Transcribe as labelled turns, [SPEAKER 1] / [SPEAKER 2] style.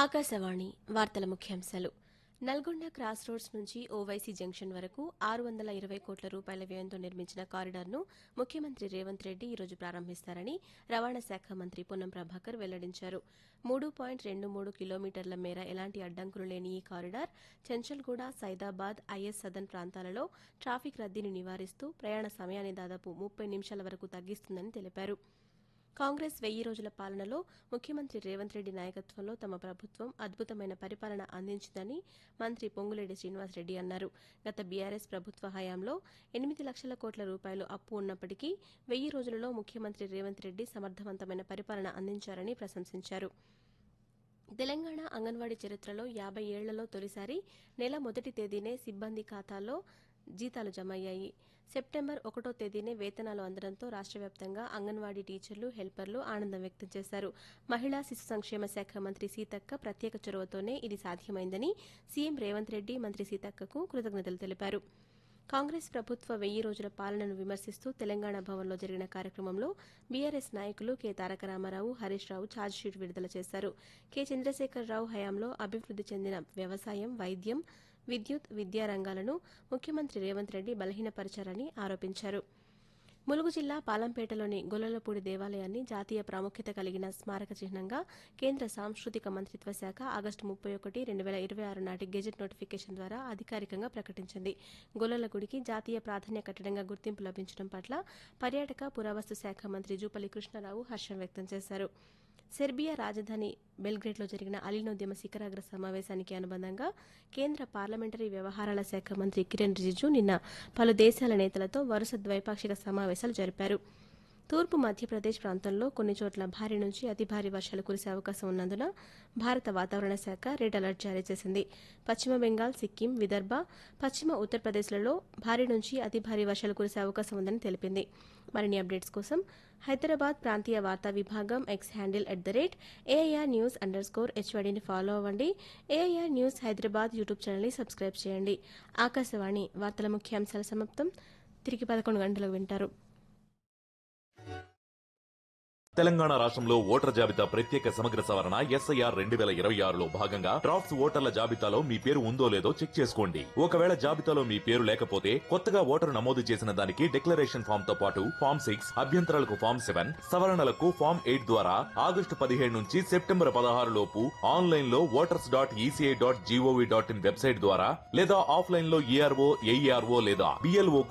[SPEAKER 1] ఆకాశవాణి వార్తల ముఖ్యాంశాలు Nalgonda cross roads నుంచి ఓవైసీ జంక్షన్ వరకు ఆరు వందల ఇరవై కోట్ల రూపాయల వ్యయంతో నిర్మించిన కారిడార్ను ముఖ్యమంత్రి రేవంత్ రెడ్డి ఈరోజు ప్రారంభిస్తారని రవాణా శాఖ మంత్రి పొన్నం ప్రభాకర్ వెల్లడించారు మూడు పాయింట్ రెండు మూడు కిలోమీటర్ల మేర ఎలాంటి అడ్డంకులు లేని ఈ కారిడార్ చెంచల్గూడ సైదాబాద్ ఐఎస్ సదన్ ప్రాంతాలలో ట్రాఫిక్ రద్దీని నివారిస్తూ ప్రయాణ సమయాన్ని దాదాపు ముప్పై నిమిషాల వరకు తగ్గిస్తుందని తెలిపారు కాంగ్రెస్ వెయ్యి రోజుల పాలనలో ముఖ్యమంత్రి రేవంత్ రెడ్డి నాయకత్వంలో తమ ప్రభుత్వం అద్భుతమైన పరిపాలన అందించిందని మంత్రి పొంగులేటి శ్రీనివాసరెడ్డి అన్నారు గత బీఆర్ఎస్ ప్రభుత్వ హయాంలో ఎనిమిది లక్షల కోట్ల రూపాయలు అప్పు ఉన్నప్పటికీ వెయ్యి రోజులలో ముఖ్యమంత్రి రేవంత్ రెడ్డి సమర్థవంతమైన పరిపాలన అందించారని ప్రశంసించారు తెలంగాణ అంగన్వాడీ చరిత్రలో యాభై ఏళ్లలో తొలిసారి నెల మొదటి తేదీనే సిబ్బంది ఖాతాల్లో జీతాలు జమ అయ్యాయి సెప్టెంబర్ ఒకటో తేదీనే వేతనాలు అందడంతో రాష్ట్ర వ్యాప్తంగా అంగన్వాడీ టీచర్లు హెల్పర్లు ఆనందం వ్యక్తం చేశారు మహిళా శిశు సంక్షేమ శాఖ మంత్రి సీతక్క ప్రత్యేక చొరవతోనే ఇది సాధ్యమైందని సీఎం రేవంత్ రెడ్డి మంత్రి సీతక్కకు కృతజ్ఞతలు తెలిపారు కాంగ్రెస్ ప్రభుత్వ వెయ్యి రోజుల పాలనను విమర్శిస్తూ తెలంగాణ భవన్లో జరిగిన కార్యక్రమంలో బీఆర్ఎస్ నాయకులు కె తారక రామారావు హరీష్ రావు ఛార్జ్షీట్ విడుదల చేశారు కె చంద్రశేఖరరావు హయాంలో అభివృద్ది చెందిన వ్యవసాయం వైద్యం విద్యుత్ విద్యా రంగాలను ముఖ్యమంత్రి రేవంత్ రెడ్డి బలహీనపరిచారని ఆరోపించారు ములుగు జిల్లా పాలంపేటలోని గొల్లలపూడి దేవాలయాన్ని జాతీయ ప్రాముఖ్యత కలిగిన స్మారక చిహ్నంగా కేంద్ర సాంస్కృతిక మంత్రిత్వ శాఖ ఆగస్టు ముప్పై ఒకటి రెండు వేల ఇరవై ఆరు నాటి గెజెట్ నోటిఫికేషన్ ద్వారా అధికారికంగా ప్రకటించింది గొల్లల గుడికి జాతీయ ప్రాధాన్య కట్టడంగా గుర్తింపు లభించడం పట్ల పర్యాటక పురావస్తు శాఖ మంత్రి జూపల్లి కృష్ణారావు హర్షం వ్యక్తం చేశారు సెర్బియా రాజధాని బెల్గ్రేడ్లో జరిగిన అలీనోద్యమ శిఖరాగ్ర సమావేశానికి అనుబంధంగా కేంద్ర పార్లమెంటరీ వ్యవహారాల శాఖ మంత్రి కిరణ్ రిజిజు నిన్న పలు దేశాల నేతలతో వరుస ద్వైపాక్షిక సమావేశాలు జరిపారు తూర్పు మధ్యప్రదేశ్ ప్రాంతంలో కొన్ని చోట్ల భారీ నుంచి అతి భారీ వర్షాలు కురిసే అవకాశం ఉన్నందున భారత వాతావరణ శాఖ రెడ్ అలర్ట్ జారీ చేసింది పశ్చిమ బెంగాల్ సిక్కిం విదర్భ పశ్చిమ ఉత్తరప్రదేశ్లలో భారీ నుంచి అతి భారీ వర్షాలు కురిసే అవకాశం ఉందని తెలిపింది మరిన్ని అప్డేట్స్ కోసం హైదరాబాద్ ప్రాంతీయ వార్తా విభాగం X handle at the rate AIR news underscore హెచ్వడిని ఫాలో అవ్వండి ఏఐఆర్ న్యూస్ హైదరాబాద్ యూట్యూబ్ ఛానల్ని సబ్స్క్రైబ్ చేయండి ఆకాశవాణి వార్తల ముఖ్యాంశాల సమాప్తం తిరిగి పదకొండు గంటలకు వింటారు
[SPEAKER 2] తెలంగాణ రాష్ట్రంలో ఓటర్ జాబితా ప్రత్యేక సమగ్ర సవరణ ఎస్ఐఆర్ రెండు వేల ఇరవై ఆరులో భాగంగా డ్రాఫ్ట్స్ ఓటర్ల జాబితాలో మీ పేరు ఉందో లేదో చెక్ చేసుకోండి ఒకవేళ జాబితాలో మీ పేరు లేకపోతే కొత్తగా ఓటరు నమోదు చేసిన దానికి డిక్లరేషన్ ఫామ్ తో పాటు ఫామ్ సిక్స్ అభ్యంతరాలకు ఫామ్ సెవెన్ సవరణలకు ఫామ్ ఎయిట్ ద్వారా ఆగస్టు పదిహేడు నుంచి సెప్టెంబర్ పదహారు లోపు ఆన్లైన్ లో voters dot ECI dot gov dot in website ద్వారా లేదా ఆఫ్లైన్ లో ఈఆర్ఓ ఏఈఆర్ఓ లేదా బిఎల్ఓ